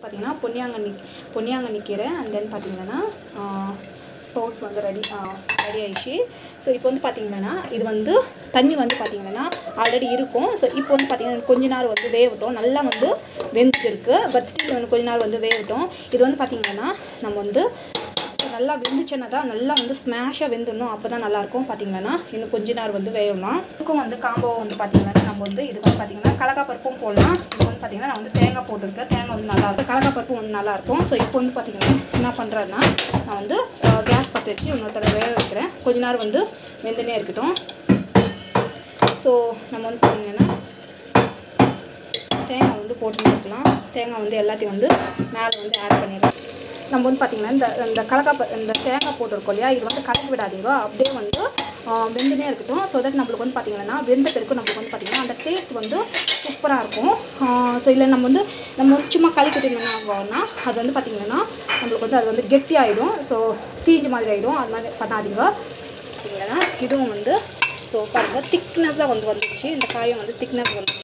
பார்த்தீங்கன்னா பொன்னியாங்கண்ணி பொன்னியாங்கண்ணி கீரை and then பார்த்தீங்கன்னா ஸ்போர்ட்ஸ் வந்து ரெடி ரெடி ஆயிடுச்சு ஸோ இப்போ வந்து பார்த்தீங்கன்னா இது வந்து தண்ணி வந்து பார்த்தீங்கன்னா ஆல்ரெடி இருக்கும் ஸோ இப்போ வந்து பார்த்தீங்கன்னா கொஞ்ச நேரம் வந்து வேகட்டும் நல்லா வந்து வெந்துட்டு இருக்கு பட் ஸ்டில் வந்து கொஞ்ச நேரம் வந்து வேகட்டும் இது வந்து பார்த்தீங்கன்னா நம்ம வந்து ஸோ நல்லா வெந்துச்சுன்னா தான் நல்லா வந்து ஸ்மாஷாக வெந்துடணும் அப்போ தான் நல்லாயிருக்கும் பார்த்தீங்கன்னா இன்னும் கொஞ்ச நேரம் வந்து வேகணும் இதுக்கும் வந்து காம்போ வந்து பார்த்தீங்கன்னா நம்ம வந்து இது வந்து பார்த்தீங்கன்னா கடலக்கா பருப்பும் போடலாம் இப்போ வந்து பார்த்தீங்கன்னா நான் வந்து தேங்காய் போட்டிருக்கேன் தேங்காய் வந்து நல்லா இருக்கும் கடலக்கா பருப்பும் வந்து நல்லாயிருக்கும் ஸோ இப்போ வந்து பார்த்தீங்கன்னா என்ன பண்ணுறேன்னா நான் வந்து கேஸ் பற்ற வச்சு இன்னொரு தடவை வேக வைக்கிறேன் கொஞ்ச நேரம் வந்து வெந்துனே இருக்கட்டும் ஸோ நம்ம வந்து பார்த்தீங்கன்னா தேங்காய் வந்து போட்டு இருக்கலாம் தேங்காய் வந்து எல்லாத்தையும் வந்து மேலே வந்து ஆட் பண்ணிடலாம் நம்ம வந்து பார்த்திங்கன்னா இந்த இந்த கலக்கா இந்த தேங்காய் போட்டிருக்கோம் இல்லையா இது வந்து கலக்கி விடாதீங்க அப்படியே வந்து வெந்துனே இருக்கட்டும் ஸோ தட் நம்மளுக்கு வந்து பார்த்திங்கன்னா வெந்த பிறகு நம்மளுக்கு வந்து பார்த்திங்கன்னா அந்த டேஸ்ட் வந்து சூப்பராக இருக்கும் ஸோ இல்லை நம்ம வந்து நம்ம வந்து சும்மா கலக்கிட்டு என்ன ஆகும்னா அது வந்து பார்த்திங்கன்னா நம்மளுக்கு வந்து அது வந்து கெட்டி ஆகிடும் ஸோ தீஞ்சு மாதிரி ஆகிடும் அது மாதிரி பண்ணாதீங்க பார்த்திங்கன்னா இதுவும் வந்து ஸோ பாருங்கள் திக்னஸாக வந்து வந்துடுச்சு இந்த காயம் வந்து திக்னஸ் வந்துடுச்சு